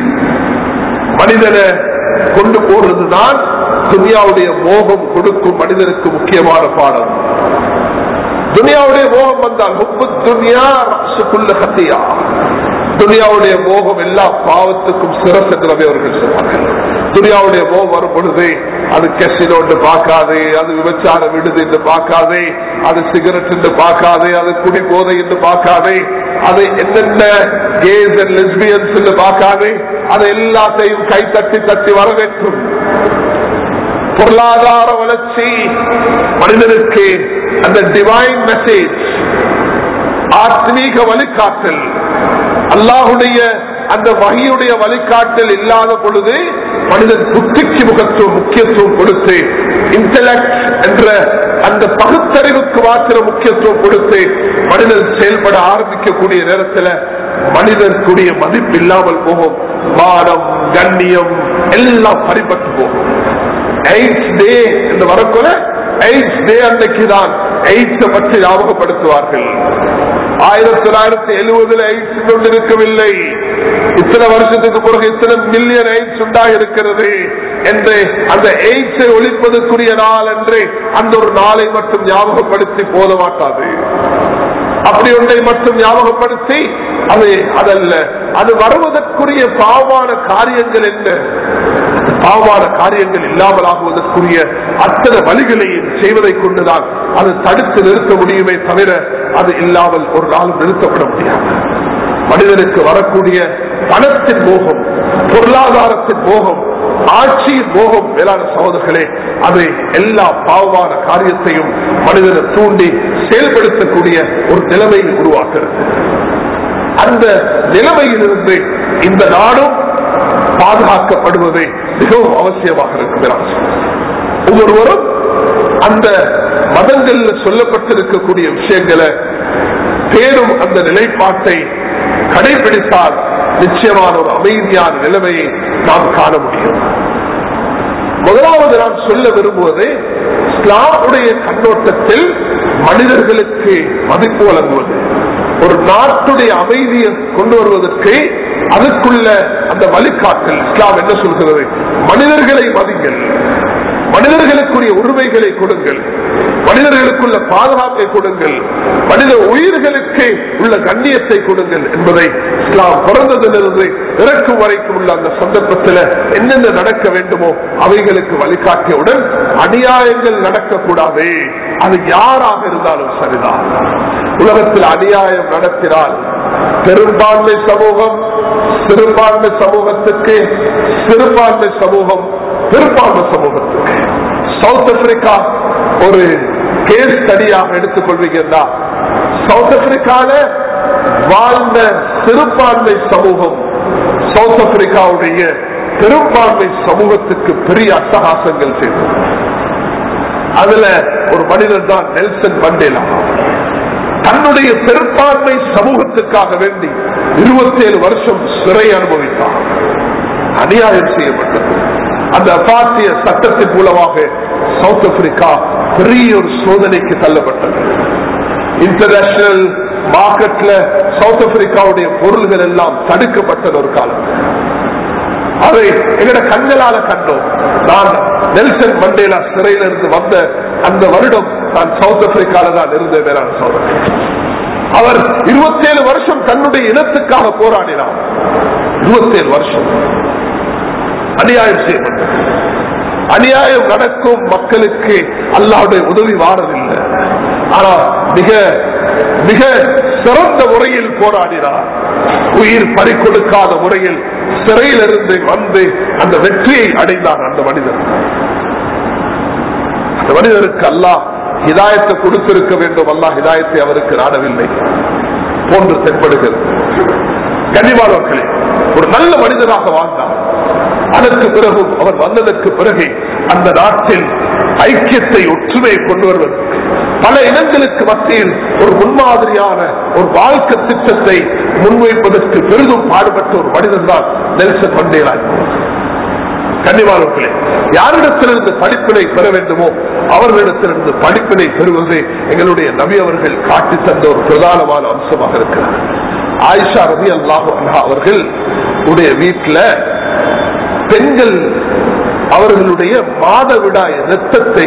மனிதனை கொண்டு போறதுதான் துனியாவுடைய மோகம் கொடுக்கும் மனிதனுக்கு முக்கியமான பாடம் துனியாவுடைய மோகம் வந்தால் முப்பு துனியா ரசுக்குள்ள கத்தியா துனியாவுடைய மோகம் எல்லா பாவத்துக்கும் சிறப்பு என்றவை அவர்கள் சொன்னார்கள் துனியாவுடைய மோகம் வரும் பொழுது அது கெசினோ என்று பார்க்காது அது விபச்சார விடுது என்று பார்க்காது அது சிகரெட் என்று பார்க்காது அது குடி போதை என்று பார்க்காது அது என்னென்ன கேஸ் அண்ட் லெஸ்பியன்ஸ் என்று பார்க்காது அது எல்லாத்தையும் கை தட்டி தட்டி வரவேற்றும் பொருளாதார வளர்ச்சி மனிதனுக்கு அந்த டிவைன் மெசேஜ் ஆத்மீக வழிகாட்டல் அல்லாஹுடைய அந்த வகையுடைய வழிகாட்டல் இல்லாத பொழுது மனிதன் புத்திக்கு முகத்துவம் முக்கியத்துவம் கொடுத்து இன்டலக்ட் என்ற அந்த பகுத்தறிவுக்கு மாத்திர முக்கியத்துவம் கொடுத்து மனிதன் செயல்பட ஆரம்பிக்கக்கூடிய நேரத்தில் மனிதனுக்குரிய மதிப்பு இல்லாமல் போகும் மானம் கண்ணியம் எல்லாம் பறிபட்டு போகும் எய்ட்ஸ் டே என்று வரக்குள்ள எய்ட்ஸ் டே அன்னைக்கு தான் எய்ட்ஸ் பற்றி ஞாபகப்படுத்துவார்கள் ஆயிரத்தி தொள்ளாயிரத்தி எழுபதுல எய்ட்ஸ் ஒன்று இருக்கவில்லை இத்தனை வருஷத்துக்கு பிறகு இத்தனை மில்லியன் எய்ட்ஸ் உண்டாக இருக்கிறது என்று அந்த எய்ட்ஸை ஒழிப்பதற்குரிய நாள் என்று அந்த ஒரு நாளை மட்டும் ஞாபகப்படுத்தி போத மாட்டாது அப்படி ஒன்றை மட்டும் ஞாபகப்படுத்தி அது அதல்ல அது வருவதற்குரிய பாவமான காரியங்கள் என்ன பாவமான காரியங்கள் இல்லாமல் ஆகுவதற்குரிய அத்தனை வழிகளையும் செய்வதை கொண்டுதான் அது தடுத்து நிறுத்த முடியுமே தவிர அது இல்லாமல் ஒரு நாளும் நிறுத்தப்பட முடியாது மனிதனுக்கு வரக்கூடிய பணத்தின் மோகம் பொருளாதாரத்தின் மோகம் ஆட்சியின் மோகம் மேலான சகோதரர்களே அது எல்லா பாவமான காரியத்தையும் மனிதனை தூண்டி செயல்படுத்தக்கூடிய ஒரு நிலைமையை உருவாக்குறது அந்த நிலைமையிலிருந்து இந்த நாடும் பாதுகாக்கப்படுவது மிகவும் அவசியமாக இருக்கிறார் ஒவ்வொருவரும் அந்த மதங்கள்ல சொல்லப்பட்டிருக்கக்கூடிய விஷயங்களை பேரும் அந்த நிலைப்பாட்டை கடைபிடித்தால் நிச்சயமான ஒரு அமைதியான நிலைமையை நாம் காண முடியும் முதலாவது நான் சொல்ல விரும்புவது இஸ்லாமுடைய கண்ணோட்டத்தில் மனிதர்களுக்கு மதிப்பு வழங்குவது ஒரு நாட்டுடைய அமைதியை கொண்டு வருவதற்கு அதுக்குள்ள அந்த வழிகாட்டல் இஸ்லாம் என்ன சொல்கிறது மனிதர்களை மதிங்கள் மனிதர்களுக்குரிய உரிமைகளை கொடுங்கள் மனிதர்களுக்குள்ள பாதுகாப்பை கொடுங்கள் மனித உயிர்களுக்கு உள்ள கண்ணியத்தை கொடுங்கள் என்பதை இஸ்லாம் பிறந்ததிலிருந்து இறக்கும் வரைக்கும் உள்ள அந்த சந்தர்ப்பத்தில் என்னென்ன நடக்க வேண்டுமோ அவைகளுக்கு வழிகாட்டியவுடன் அநியாயங்கள் நடக்கக்கூடாது அது யாராக இருந்தாலும் சரிதான் உலகத்தில் அநியாயம் நடத்தினால் பெரும்பான்மை சமூகம் சிறுபான்மை சமூகத்துக்கு சிறுபான்மை சமூகம் பெரும்பான்மை சமூகத்துக்கு சவுத் ஆப்பிரிக்கா ஒரு கேஸ் ஸ்டடியாக எடுத்துக்கொள்வீங்கன்னா சவுத் ஆப்பிரிக்கால வாழ்ந்த சிறுபான்மை சமூகம் சவுத் ஆப்பிரிக்காவுடைய பெரும்பான்மை சமூகத்துக்கு பெரிய அட்டகாசங்கள் செய்தது அதுல ஒரு மனிதன் தான் நெல்சன் மண்டேலா தன்னுடைய பெரும்பான்மை சமூகத்துக்காக வேண்டி இருபத்தி ஏழு வருஷம் சிறை அனுபவித்தார் அநியாயம் செய்யப்பட்டது அந்த அபாத்திய சட்டத்தின் மூலமாக சவுத் ஆப்பிரிக்கா பெரிய ஒரு சோதனைக்கு தள்ளப்பட்டது இன்டர்நேஷனல் மார்க்கெட்ல சவுத் ஆப்பிரிக்காவுடைய பொருள்கள் எல்லாம் தடுக்கப்பட்டது ஒரு காலம் அதை எங்கட கண்களால கண்டோம் நான் நெல்சன் மண்டேலா சிறையிலிருந்து வந்த அந்த வருடம் நான் சவுத் ஆப்பிரிக்கால தான் இருந்தேன் மேலான சோதனை அவர் இருபத்தேழு வருஷம் தன்னுடைய இனத்துக்காக போராடினார் இருபத்தேழு வருஷம் அநியாயம் செய்யப்பட்டது அநியாயம் நடக்கும் மக்களுக்கு அல்லாவுடைய உதவி வாரதில்லை ஆனா மிக மிக சிறந்த முறையில் போராடினார் உயிர் பறிக்கொடுக்காத முறையில் சிறையிலிருந்து வந்து அந்த வெற்றியை அடைந்தார் அந்த மனிதர் அந்த மனிதருக்கு அல்லாஹ் ஹிதாயத்தை கொடுத்திருக்க வேண்டும் அல்லாஹ் ஹிதாயத்தை அவருக்கு நாடவில்லை போன்று தென்படுகிறது கனிமானவர்களே ஒரு நல்ல மனிதனாக வாழ்ந்தார் அதற்கு பிறகும் அவர் வந்ததற்கு பிறகு அந்த நாட்டில் ஐக்கியத்தை ஒற்றுமையை கொண்டு வருவது பல இனங்களுக்கு மத்தியில் ஒரு முன்மாதிரியான ஒரு வாழ்க்கை திட்டத்தை முன்வைப்பதற்கு பெரிதும் பாடுபட்ட ஒரு மனிதன் தான் நெல்சன் மண்டேலா கன்னிவாளர்களே யாரிடத்திலிருந்து படிப்பினை பெற வேண்டுமோ அவர்களிடத்திலிருந்து படிப்பினை பெறுவது எங்களுடைய நபி அவர்கள் காட்டி தந்த ஒரு பிரதானமான அம்சமாக இருக்கிறார் ஆயிஷா ரவி அல்லாஹு அவர்கள் உடைய வீட்டில் பெண்கள் அவர்களுடைய மாதவிடாய் ரத்தத்தை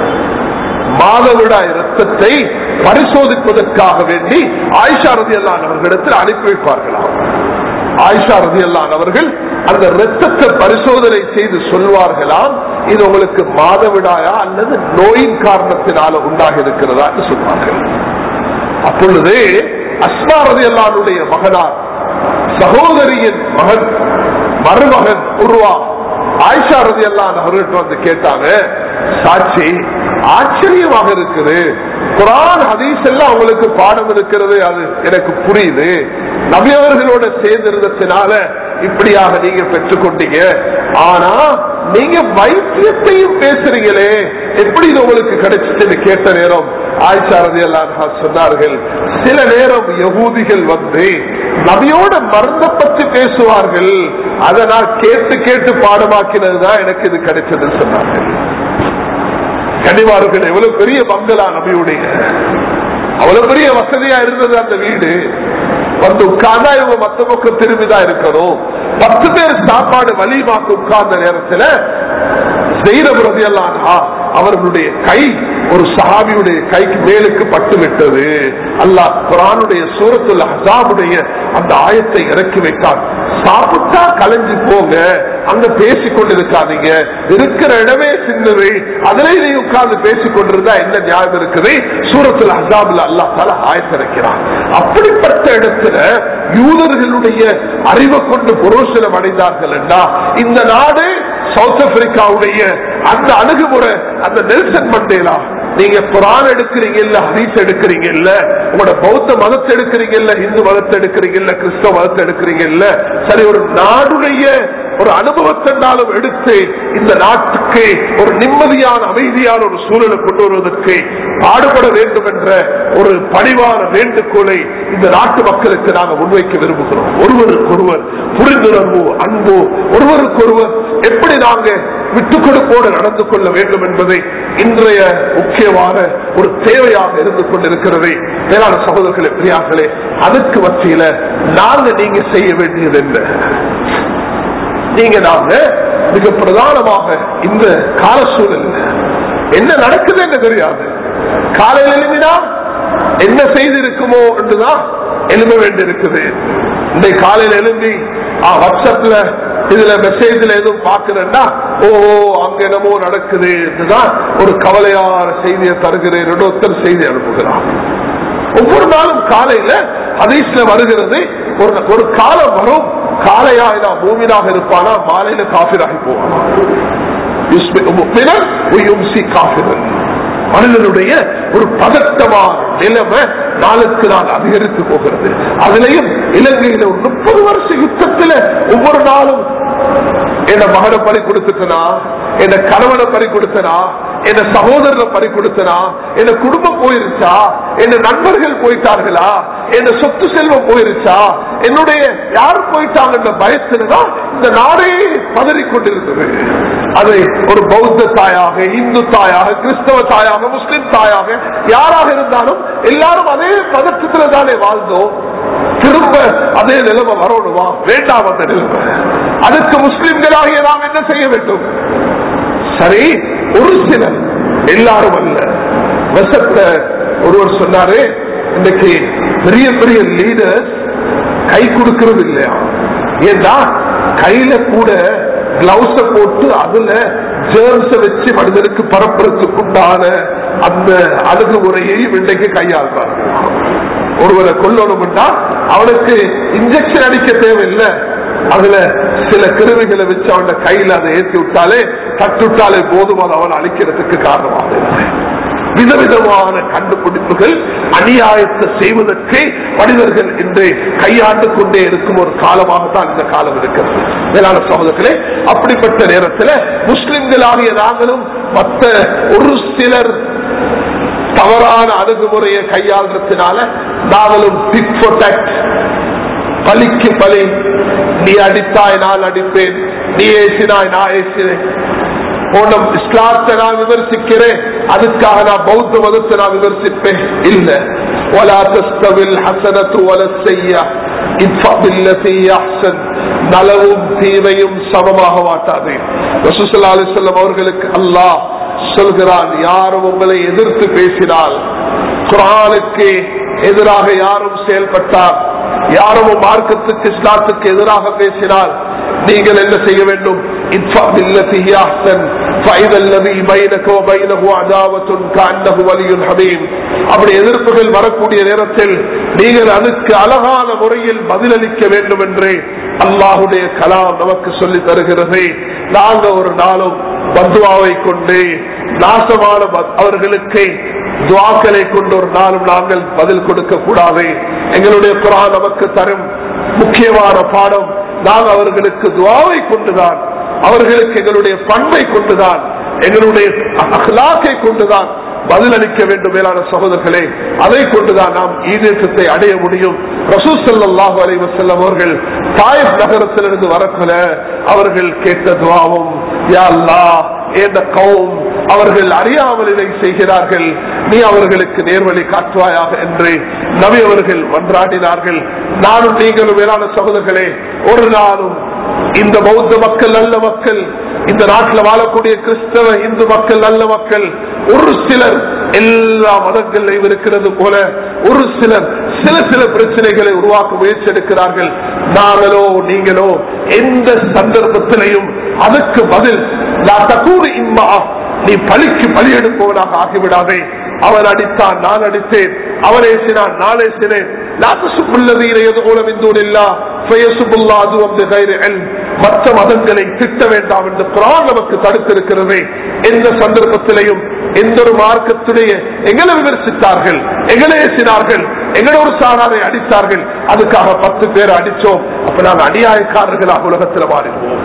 மாதவிடாய் ரத்தத்தை பரிசோதிப்பதற்காக வேண்டி ஆயிஷா ரதி அல்லான் அவர்களிடத்தில் அனுப்பி வைப்பார்களாம் ஆயிஷா ரதி அல்லான் அவர்கள் அந்த ரத்தத்தை பரிசோதனை செய்து சொல்வார்களாம் இது உங்களுக்கு மாதவிடாயா அல்லது நோயின் காரணத்தினால உண்டாக இருக்கிறதா என்று சொல்வார்கள் அப்பொழுது அஸ்மா ரதி அல்லானுடைய மகனார் சகோதரியின் மகன் மருமகன் உருவா ஆயிஷா ரதி அல்லான் அவர்கிட்ட வந்து கேட்டாங்க சாட்சி ஆச்சரியமாக இருக்குது குரான் ஹதீஸ் எல்லாம் உங்களுக்கு பாடம் இருக்கிறது அது எனக்கு புரியுது நபியவர்களோட சேர்ந்திருந்ததுனால இப்படியாக நீங்க பெற்றுக்கொண்டீங்க ஆனா நீங்க வைத்தியத்தையும் பேசுறீங்களே எப்படி இது உங்களுக்கு கிடைச்சிச்சுன்னு கேட்ட நேரம் ஆயிஷா ரதி சொன்னார்கள் சில நேரம் யகூதிகள் வந்து நபியோட மருந்த பற்றி பேசுவார்கள் அதை நான் கேட்டு கேட்டு பாடமாக்கினதுதான் எனக்கு இது கிடைச்சதுன்னு சொன்னார்கள் கனிவார்கள் எவ்வளவு பெரிய பங்களா நபியுடைய அவ்வளவு பெரிய வசதியா இருந்தது அந்த வீடு வந்து உட்கார்ந்தா இவங்க மத்த பக்கம் திரும்பிதான் இருக்கணும் பத்து பேர் சாப்பாடு வலிமாக்கு உட்கார்ந்த நேரத்துல செய்தபிரதி எல்லாம் அவர்களுடைய கை ஒரு சஹாபியுடைய கைக்கு மேலுக்கு பட்டு விட்டது அல்லாஹ் குரானுடைய சூரத்துல ஹசாபுடைய அந்த ஆயத்தை இறக்கி வைத்தார் சாப்பிட்டா கலைஞ்சு போங்க அங்க பேசிக் கொண்டிருக்காதீங்க இருக்கிற இடமே சின்னது அதிலே நீ உட்கார்ந்து பேசிக் கொண்டிருந்தா என்ன நியாயம் இருக்குது சூரத்துல ஹசாபுல அல்லா தால ஆயத்திறக்கிறான் அப்படிப்பட்ட இடத்துல யூதர்களுடைய அறிவை கொண்டு புரோசனம் அடைந்தார்கள் என்றா இந்த நாடு சவுத் ஆப்பிரிக்காவுடைய அந்த அணுகுமுறை அந்த நெல்சன் மண்டேலா நீங்க குரான் எடுக்கிறீங்க இல்ல ஹதீஸ் எடுக்கிறீங்க இல்ல உங்களோட பௌத்த மதத்தை எடுக்கிறீங்க இல்ல இந்து மதத்தை எடுக்கிறீங்க இல்ல கிறிஸ்தவ மதத்தை எடுக்கிறீங்க இல்ல சரி ஒரு நாடுடைய ஒரு அனுபவத்தினாலும் எடுத்து இந்த நாட்டுக்கு ஒரு நிம்மதியான அமைதியான ஒரு சூழலை கொண்டு வருவதற்கு பாடுபட வேண்டும் என்ற ஒரு பணிவான வேண்டுகோளை இந்த நாட்டு மக்களுக்கு நாங்கள் முன்வைக்க விரும்புகிறோம் ஒருவருக்கொருவர் புரிந்துணர்வு அன்பு ஒருவருக்கொருவர் எப்படி நாங்க விட்டுக் கொடுப்போடு நடந்து கொள்ள வேண்டும் என்பதை இன்றைய முக்கியமான ஒரு தேவையாக இருந்து கொண்டிருக்கிறது மேலான சகோதரர்களே பிரியார்களே அதுக்கு மத்தியில நாங்க நீங்க செய்ய வேண்டியது என்ன நீங்க நாங்க மிக பிரதானமாக இந்த கால சூழல் என்ன நடக்குது என்று தெரியாது காலையில் எழுதினா என்ன செய்திருக்குமோ என்றுதான் எழுத வேண்டியிருக்குது இந்த காலையில் எழுந்தி வாட்ஸ்அப்ல இதுல மெசேஜ்ல எதுவும் பாக்குறேன்னா ஓ அங்க என்னமோ நடக்குது இதுதான் ஒரு கவலையான செய்தியை தருகிறேன் ஒருத்தர் செய்தி அனுப்புகிறார் ஒவ்வொரு நாளும் காலையில ஹதீஸ்ல வருகிறது ஒரு ஒரு காலம் வரும் காலையா நான் மூமினாக இருப்பானா மாலையில காபிராகி போவானா காபிரன் மனிதனுடைய ஒரு பதட்டமான நிலைமை நாளுக்கு நாள் அதிகரித்து போகிறது அதுலயும் இலங்கையில ஒரு முப்பது வருஷ யுத்தத்துல ஒவ்வொரு நாளும் என்ன மகனை பறி கொடுத்துட்டனா என்ன கணவனை பறி கொடுத்தனா என்ன சகோதரனை பறி கொடுத்தனா என்ன குடும்பம் போயிருச்சா என்ன நண்பர்கள் போயிட்டார்களா என்ன சொத்து செல்வம் போயிருச்சா என்னுடைய யார் போயிட்டாங்க பயத்துலதான் இந்த நாடே பதறி கொண்டிருந்தது அதை ஒரு பௌத்த தாயாக இந்து தாயாக கிறிஸ்தவ தாயாக முஸ்லிம் தாயாக யாராக இருந்தாலும் எல்லாரும் அதே பதற்றத்துல தானே வாழ்ந்தோம் திரும்ப அதே நிலைமை வரணுமா வேண்டாம் அந்த நிலைமை அதுக்கு முஸ்லிம்களாகிய நாம் என்ன செய்ய வேண்டும் சரி ஒரு சிலர் எல்லாரும் அல்ல வசத்த ஒருவர் சொன்னாரு இன்னைக்கு பெரிய பெரிய லீடர்ஸ் கை கொடுக்கிறது இல்லையா ஏன்னா கையில கூட கிளவுஸ போட்டு அதுல ஜேர்ம்ஸ வச்சு மனிதனுக்கு பரப்புறதுக்கு உண்டான அந்த அணுகுமுறையையும் இன்றைக்கு கையாளுறாங்க ஒருவரை கொல்லணும்னா அவனுக்கு இன்ஜெக்ஷன் அடிக்க தேவையில்லை அதுல சில கிருமிகளை வச்சு அவன கையில அதை ஏற்றி விட்டாலே தட்டுவிட்டாலே போதும் அது அவன் அழிக்கிறதுக்கு காரணமாக விதவிதமான கண்டுபிடிப்புகள் அநியாயத்தை செய்வதற்கு மனிதர்கள் இன்று கையாண்டு கொண்டே இருக்கும் ஒரு காலமாகத்தான் இந்த காலம் இருக்கிறது மேலான சகோதரர்களே அப்படிப்பட்ட நேரத்தில் முஸ்லிம்களாகிய நாங்களும் மற்ற ஒரு சிலர் தவறான அணுகுமுறையை கையாளுறதுனால நாங்களும் பிட் பலிக்கு பலி நீ அடித்தாய் நான் அடிப்பேன் நீ ஏசினாய் நான் ஏசினேன் போன இஸ்லாத்தை நான் விமர்சிக்கிறேன் அதுக்காக நான் பௌத்த மதத்தை நான் விமர்சிப்பேன் இல்ல ولا تستوي الحسنة ولا السيئة ادفع بالتي احسن நலவும் தீமையும் சமமாக மாட்டாது ரசூசல்லா அலிசல்லம் அவர்களுக்கு அல்லாஹ் சொல்கிறான் யாரும் உங்களை எதிர்த்து பேசினால் குரானுக்கு எதிராக யாரும் செயல்பட்டார் யாரும் மார்க்கத்துக்கு இஸ்லாத்துக்கு எதிராக பேசினால் நீங்கள் என்ன செய்ய வேண்டும் அப்படி எதிர்ப்புகள் வரக்கூடிய நேரத்தில் நீங்கள் அதுக்கு அழகான முறையில் பதிலளிக்க வேண்டும் என்று அல்லாஹுடைய கலாம் நமக்கு சொல்லி தருகிறது நாங்க ஒரு நாளும் பத்துவாவை கொண்டு நாசமான அவர்களுக்கு துவாக்களை கொண்டு ஒரு நாளும் நாங்கள் பதில் கொடுக்க கூடாது எங்களுடைய குரான் நமக்கு தரும் முக்கியமான பாடம் நாங்கள் அவர்களுக்கு துவாவை கொண்டுதான் அவர்களுக்கு எங்களுடைய பண்பை கொண்டுதான் எங்களுடைய அகலாக்கை கொண்டுதான் பதிலளிக்க வேண்டும் மேலான சகோதரர்களே அதை கொண்டுதான் நாம் ஈடேற்றத்தை அடைய முடியும் ரசூசல்லாஹு அலைவ செல்லம் அவர்கள் தாயப் நகரத்திலிருந்து வரக்குல அவர்கள் கேட்ட துவாவும் யா அல்லாஹ் என்ற கௌம் அவர்கள் அறியாமல் இதை செய்கிறார்கள் நீ அவர்களுக்கு நேர்வழி காட்டுவாயாக என்று நபி அவர்கள் மன்றாடினார்கள் நானும் நீங்களும் மேலான சகோதரர்களே ஒரு நாளும் இந்த பௌத்த மக்கள் நல்ல மக்கள் இந்த நாட்டில் வாழக்கூடிய கிறிஸ்தவ இந்து மக்கள் நல்ல மக்கள் ஒரு சிலர் எல்லா மதங்களையும் இருக்கிறது போல ஒரு சிலர் சில சில பிரச்சனைகளை உருவாக்க முயற்சி எடுக்கிறார்கள் நாங்களோ நீங்களோ எந்த சந்தர்ப்பத்திலையும் அதுக்கு பதில் இம்மா நீ பலிக்கு பலி எடுப்பவனாக ஆகிவிடாதே அவன் அடித்தான் நான் அடித்தேன் அவன் ஏசினான் நான் ஏசினேன் மற்ற மதங்களை திட்ட வேண்டாம் என்று குரான் நமக்கு தடுத்திருக்கிறது எந்த சந்தர்ப்பத்திலையும் எந்த ஒரு மார்க்கத்துடைய எங்களை விமர்சித்தார்கள் எங்களை ஏசினார்கள் எங்களை ஒரு சாராரை அடித்தார்கள் அதுக்காக பத்து பேர் அடிச்சோம் அப்ப நாங்கள் அநியாயக்காரர்களாக உலகத்தில் மாறிடுவோம்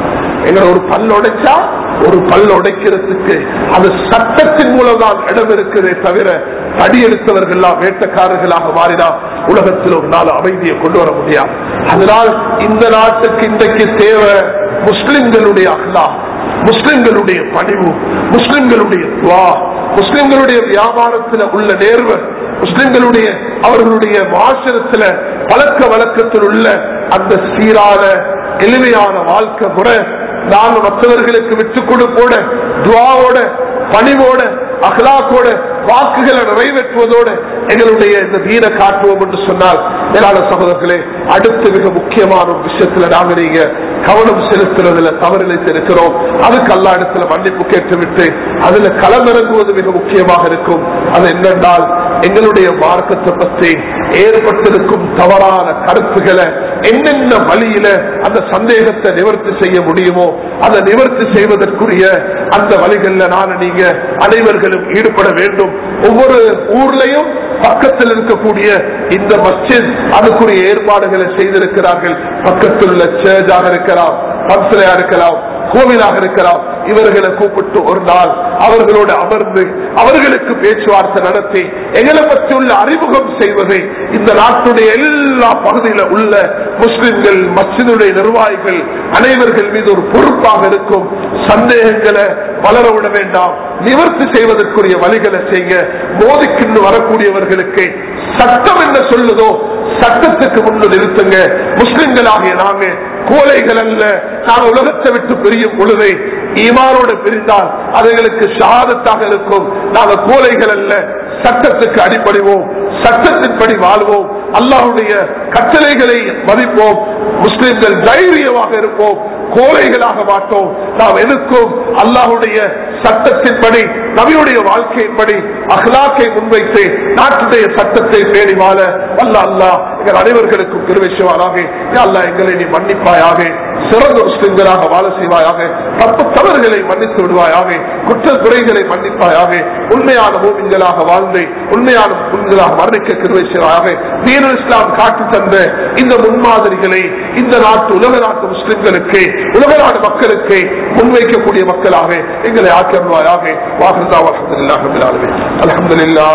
எங்களை ஒரு பல் உடைச்சா ஒரு பல் உடைக்கிறதுக்கு அது சட்டத்தின் மூலம் தான் இடம் இருக்குதே தவிர தடி எடுத்தவர்கள் எல்லாம் வேட்டக்காரர்களாக மாறினா உலகத்தில் ஒரு நாள் அமைதியை கொண்டு வர முடியாது அதனால் இந்த நாட்டுக்கு இன்றைக்கு தேவை முஸ்லிம்களுடைய அஹ்லா முஸ்லிம்களுடைய பணிவு முஸ்லிம்களுடைய துவா முஸ்லிம்களுடைய வியாபாரத்தில் உள்ள நேர்வு முஸ்லிம்களுடைய அவர்களுடைய மாசரத்துல பழக்க வழக்கத்தில் உள்ள அந்த சீரான எளிமையான வாழ்க்கை முறை நாங்க மற்றவர்களுக்கு விட்டுக் கொடுப்போட துவாவோட பணிவோட அகலாக்கோட வாக்குகளை நிறைவேற்றுவதோடு எங்களுடைய இந்த வீர காட்டுவோம் என்று சொன்னால் மேலான சகோதரர்களே அடுத்து மிக முக்கியமான ஒரு விஷயத்துல நாங்க நீங்க கவனம் செலுத்துறதுல தவறிழைத்து இருக்கிறோம் அதுக்கு அல்லா இடத்துல மன்னிப்பு கேட்டுவிட்டு அதுல களமிறங்குவது மிக முக்கியமாக இருக்கும் அது என்னென்றால் எங்களுடைய மார்க்கத்தை பற்றி ஏற்பட்டிருக்கும் தவறான கருத்துக்களை என்னென்ன வழியில அந்த சந்தேகத்தை நிவர்த்தி செய்ய முடியுமோ அதை நிவர்த்தி செய்வதற்குரிய அந்த வழிகள்ல நான் நீங்க அனைவர்களும் ஈடுபட வேண்டும் ஒவ்வொரு ஊர்லயும் பக்கத்தில் இருக்கக்கூடிய இந்த மஸ்ஜித் அதுக்குரிய ஏற்பாடுகளை செய்திருக்கிறார்கள் பக்கத்தில் உள்ள சேர்ஜாக இருக்கலாம் பன்சிலையா இருக்கலாம் கோவிலாக இருக்கலாம் இவர்களை கூப்பிட்டு ஒரு நாள் அவர்களோடு அமர்ந்து அவர்களுக்கு பேச்சுவார்த்தை நடத்தி எங்களை பற்றி உள்ள அறிமுகம் செய்வது இந்த நாட்டுடைய எல்லா பகுதியில உள்ள முஸ்லிம்கள் மஸ்ஜிதுடைய நிர்வாகிகள் அனைவர்கள் மீது ஒரு பொறுப்பாக இருக்கும் சந்தேகங்களை வளர விட வேண்டாம் நிவர்த்தி செய்வதற்குரிய வழிகளை செய்ய மோதிக்கின்று வரக்கூடியவர்களுக்கு சட்டம் என்ன சொல்லுதோ சட்டத்துக்கு முன்பு நிறுத்துங்க முஸ்லிம்களாகிய நாங்க கோலைகள் அல்ல நான் உலகத்தை விட்டு பிரியும் பொழுது ஈமானோடு பிரிந்தால் அதுகளுக்கு ஷாதத்தாக இருக்கும் நாங்கள் கோலைகள் அல்ல சட்டத்துக்கு அடிப்படைவோம் சட்டத்தின்படி வாழ்வோம் அல்லாஹுடைய கட்டளைகளை மதிப்போம் முஸ்லிம்கள் தைரியமாக இருப்போம் கோலைகளாக மாட்டோம் நாம் எதுக்கும் அல்லாஹுடைய சட்டத்தின்படி நபியுடைய வாழ்க்கையின்படி அஹ்லாக்கை முன்வைத்து நாட்டுடைய சட்டத்தை பேணி வாழ வல்ல அல்லாஹ் எங்கள் அனைவர்களுக்கும் திருவிசுவாராக அல்லா எங்களை நீ மன்னிப்பாயாக சிறந்த முஸ்லிம்களாக வாழ செய்வாயாக தப்பு தவறுகளை மன்னித்து விடுவாயாக குற்ற குறைகளை மன்னிப்பாயாக உண்மையான மூமின்களாக வாழ்ந்து உண்மையான முன்களாக மரணிக்க கிருவை செய்வாயாக தீனல் இஸ்லாம் காட்டு தந்த இந்த முன்மாதிரிகளை இந்த நாட்டு உலக நாட்டு முஸ்லிம்களுக்கு உலக நாடு மக்களுக்கு முன்வைக்கக்கூடிய மக்களாக எங்களை ஆக்கிரவாயாக வாகனதா அலமதுல்லா